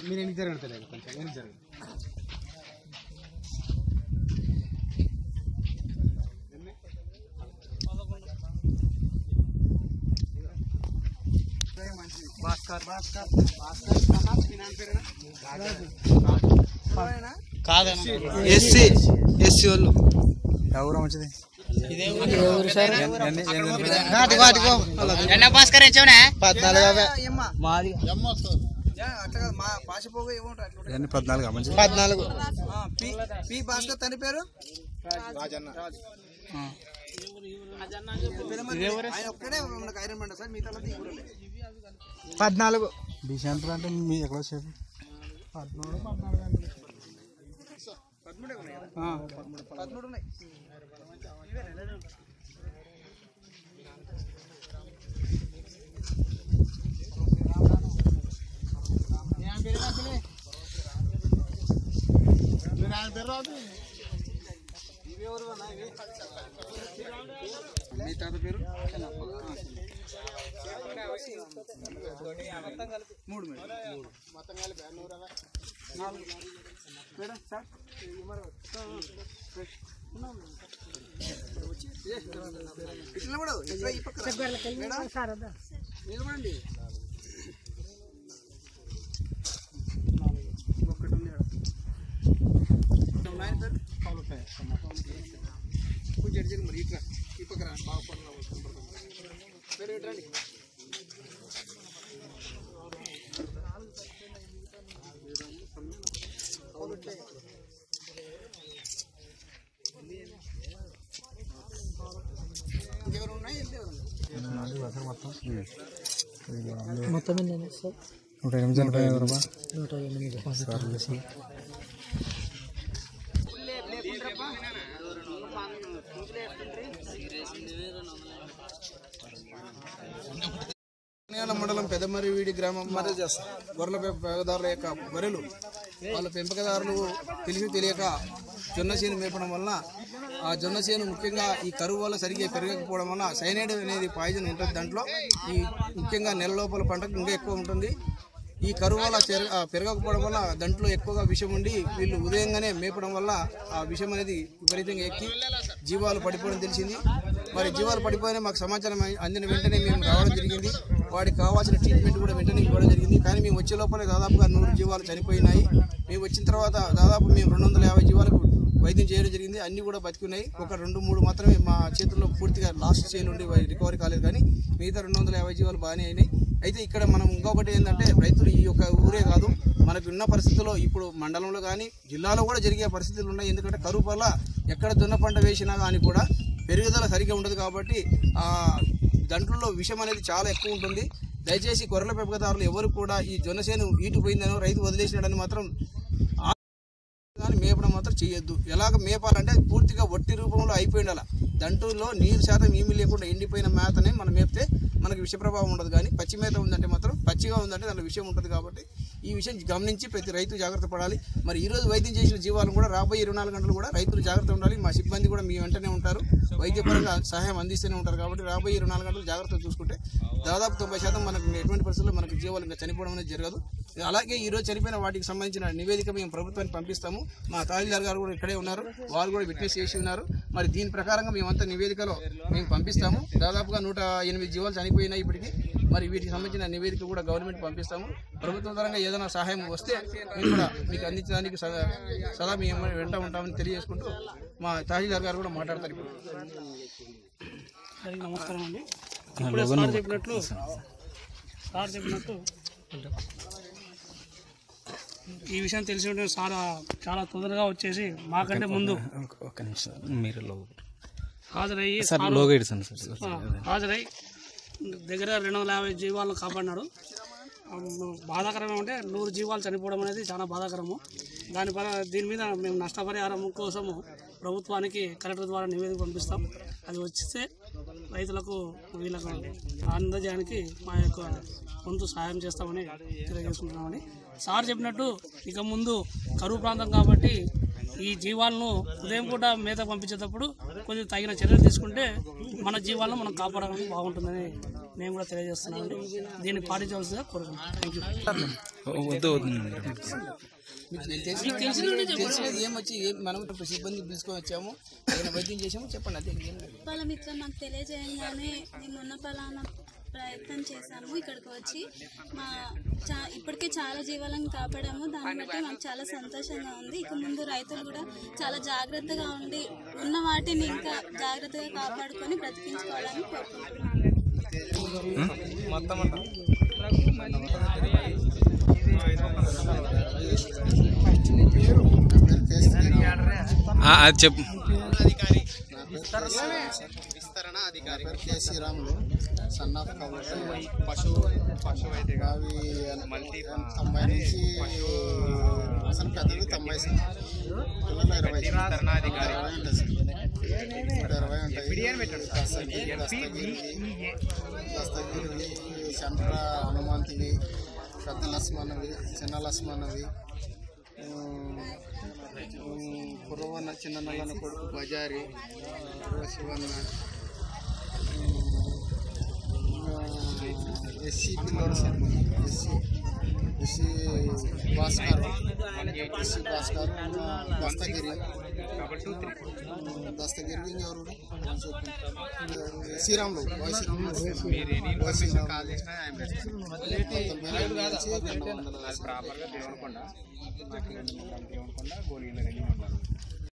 మీరు ఎన్ని జరగండి తెలియదు కొంచెం ఎన్ని జరగండి భాస్కర్ భాస్కర్ భాస్కర్ మీ నాన్న పేరేనా కాదన్న ఎస్సీ ఎస్సీ వాళ్ళు ఎవరు మంచిది ఎన్న భాస్కర్ ఇచ్చావునా పద్నాలుగు మాది అట్లా కాదు మా పాసిపోగా ఏమంటారు అట్లా ఎన్ని పద్నాలుగు మంచిది పద్నాలుగు పి పి భాస్కర్ తన పేరు రాజన్న ఆయన ఒక్కడే మనకు ఐరన్ బండ సార్ మిగతా వాళ్ళది ఎవరు లేరు. పద్నాలుగు బిశాంతులు అంటే మీ ఎక్కడ సేపు పదమూడు ఉన్నాయి మీ తాత పేరు మూడు మేడం నాలుగు మేడం సార్ ఇట్లా కూడా ఇట్లా ఈ పక్కన మేడం నిలబడండి ఒకటి ఉంది ఆడ. నాయన పేరు కొంచెం ఎడ్జెన్ మరి ఇట్లా ఈ పక్కన బాగా పనులు పేరు ఏంటండి ఇంకెవరు ఉన్నాయి ఇంకెవరు మొత్తం ఎన్ని సార్ నూట ఎనిమిది చనిపోయిన రూపా నూట ఎనిమిది తెలంగాణ మండలం పెదమరివీడి గ్రామం గొర్రెల పెంపకదారుల యొక్క గొర్రెలు వాళ్ళ పెంపకదారులు తెలిసి తెలియక జొన్న చేను మేపడం వలన ఆ జొన్న చేను ముఖ్యంగా ఈ కరువు వల్ల సరిగ్గా పెరగకపోవడం వల్ల సైనైడ్ అనేది పాయిజన్ ఉంటుంది దాంట్లో ఈ ముఖ్యంగా నెల లోపల పంటకు ఇంకా ఎక్కువ ఉంటుంది ఈ కరువు వల్ల చెర- ఆ పెరగకపోవడం వల్ల దాంట్లో ఎక్కువగా విషం ఉండి వీళ్ళు ఉదయంగానే మేపడం వల్ల ఆ విషం అనేది విపరీతంగా ఎక్కి జీవాలు పడిపోవడం తెలిసింది మరి జీవాలు పడిపోయిన మాకు సమాచారం అయి- అందిన వెంటనే మేము రావడం జరిగింది వాడికి కావాల్సిన ట్రీట్మెంట్ కూడా వెంటనే ఇవ్వడం జరిగింది కానీ మేము వచ్చే లోపలే దాదాపుగా నూరు జీవాలు చనిపోయినాయి మేము వచ్చిన తర్వాత దాదాపు మేము రెండు వందల యాభై జీవాలకు వైద్యం చేయడం జరిగింది అన్ని కూడా బతికున్నాయి ఒక రెండు మూడు మాత్రమే మా చేతుల్లో పూర్తిగా లాస్ట్ స్టేజ్ నుండి రికవరీ కాలేదు కానీ మిగతా రెండు వందల యాభై జీవాలు బాగానే అయినాయి అయితే ఇక్కడ మనం ఇంకొకటి ఏంటంటే రైతులు ఈ యొక్క ఊరే కాదు మనకు ఉన్న పరిస్థితుల్లో ఇప్పుడు మండలంలో కానీ జిల్లాలో కూడా జరిగే పరిస్థితులు ఉన్నాయి ఎందుకంటే కరువు వల్ల ఎక్కడ జొన్న పంట వేసినా కానీ కూడా పెరుగుదల సరిగ్గా ఉండదు కాబట్టి ఆ దంట్లలో విషం అనేది చాలా ఎక్కువ ఉంటుంది దయచేసి గొర్రెల పెంపకదారులు ఎవరు కూడా ఈ జొన్న చేను ఈటు పోయిందనో రైతు వదిలేసినాడని మాత్రం కానీ మేపడం మాత్రం చేయొద్దు ఎలాగ మేపాలంటే పూర్తిగా వట్టి రూపంలో అయిపోయి ఉండాలి దంటులో నీరు శాతం ఏమీ లేకుండా ఎండిపోయిన మేతనే మనం మేపితే మనకి విష ప్రభావం ఉండదు కానీ పచ్చి మేత ఉందంటే మాత్రం పచ్చిగా ఉందంటే దాంట్లో విషయం ఉంటుంది కాబట్టి ఈ విషయం గమనించి ప్రతి రైతు జాగ్రత్త పడాలి మరి ఈ రోజు వైద్యం చేసిన జీవాలను కూడా రాబోయే ఇరవై నాలుగు గంటలు కూడా రైతులు జాగ్రత్త ఉండాలి మా సిబ్బంది కూడా మీ వెంటనే ఉంటారు వైద్యపరంగా సహాయం అందిస్తూనే ఉంటారు కాబట్టి రాబోయే ఇరవై నాలుగు గంటలు జాగ్రత్తగా చూసుకుంటే దాదాపు తొంభై శాతం మనకు ఎటువంటి పరిస్థితుల్లో మనకు జీవాలు ఇంకా చనిపోవడం అనేది జరగదు అలాగే ఈ రోజు చనిపోయిన వాటికి సంబంధించిన నివేదిక మేము ప్రభుత్వానికి పంపిస్తాము మా తహసీల్దార్ గారు కూడా ఇక్కడే ఉన్నారు వారు కూడా విట్నెస్ చేసి ఉన్నారు మరి దీని ప్రకారంగా మేమంతా నివేదికలో మేము పంపిస్తాము దాదాపుగా నూట ఎనిమిది జీవాలు చనిపోయినాయి ఇప్పటికి మరి వీటికి సంబంధించిన నివేదిక కూడా గవర్నమెంట్ పంపిస్తాము ప్రభుత్వం పరంగా ఏదైనా సహాయం వస్తే మేము కూడా మీకు అందించడానికి సదా సదా మేము వెంట ఉంటామని తెలియజేసుకుంటూ మా తహసీల్దార్ గారు కూడా మాట్లాడతారు ఇప్పుడు అందరికీ నమస్కారం అండి ఇప్పుడే సార్ చెప్పినట్లు సార్ చెప్పినట్టు ఈ విషయం తెలిసి ఉంటే సార్ చాలా తొందరగా వచ్చేసి మాకంటే ముందు ఒక్క నిమిషం మీరు లోగో హాజరయ్యి సార్ సారు- లోగో ఇడు సార్ సార్ ఆ, హాజరై దగ్గర రెండు వందల యాభై జీవాలను కాపాడినాడు ఆ, బాధాకరం ఏమంటే నూరు జీవాలు చనిపోవడం అనేది చాలా బాధాకరము దాని పర దీని మీద మేము నష్టపరిహారం కోసము ప్రభుత్వానికి కలెక్టర్ ద్వారా నివేదిక పంపిస్తాం అది వచ్చితే రైతులకు వీళ్ళకు అందజేయడానికి మా యొక్క వంతు సహాయం చేస్తామని తెలియజేసుకుంటున్నామని సార్ చెప్పినట్టు ఇక ముందు కరువు ప్రాంతం కాబట్టి ఈ జీవాలను ఉదయం పూట మేత పంపించేటప్పుడు కొద్దిగా తగిన చర్యలు తీసుకుంటే మన జీవాలను మనం కాపాడడానికి బాగుంటుందని మేము కూడా తెలియజేస్తున్నామండి దీన్ని పాటించవలసిందిగా కోరుకుంటున్నాం థ్యాంక్ యూ వద్దు వద్దు మీరు. మీకు తెలిసి తెలిసినది ఏం వచ్చి ఏం మనం సిబ్బంది పిలుచుకొని వచ్చాము ఏదైనా వైద్యం చేసాము చెప్పండి అదే ఏం లేదు వాళ్ళ మిత్రం మాకు తెలియజేయంగానే మేము ఉన్న పలానా ప్రయత్నం చేశాము ఇక్కడికి వచ్చి మా చా ఇప్పటికే చాలా జీవాలను కాపాడాము దాన్ని బట్టి మాకు చాలా సంతోషంగా ఉంది ఇక ముందు రైతులు కూడా చాలా జాగ్రత్తగా ఉండి ఉన్న వాటిని ఇంకా జాగ్రత్తగా కాపాడుకొని బ్రతికించుకోవాలని కోరుకుంటున్నాను ఆ, అది చెప్పు విస్తరణ అధికారి కె శ్రీరాములు సన్ ఆఫ్ కాబట్టి పశువు పశు వైద్య అవి తొంభై నుంచి అసలు పెద్దవి తొంభై సార్ పిల్లలు ఇరవై విస్తరణాధికారి ఇరవై ఉంటాయి సార్ ఇప్పుడు ఇరవై ఉంటాయి దస్తగిరి దస్తగిరి దస్తగిరి చంద్ర హనుమంతివి పెద్ద లక్ష్మణవి చిన్న లక్ష్మణవి కుర్రవన్న చిన్న నల్లన కొడుకు బజారి శివన్న ఎస్సీ పిల్లలు sir SC SC Bhaskar SC Bhaskar Dastagiri Dastagiri ఎవరు Sriramulu Y Sriramulu Y Sriramulu call చేసిన ఆయన రెస్పాన్స్ తొంభై నాలుగు నుంచి రెండు వందల ప్రాపర్గా దేవనకొండ దేవనకొండ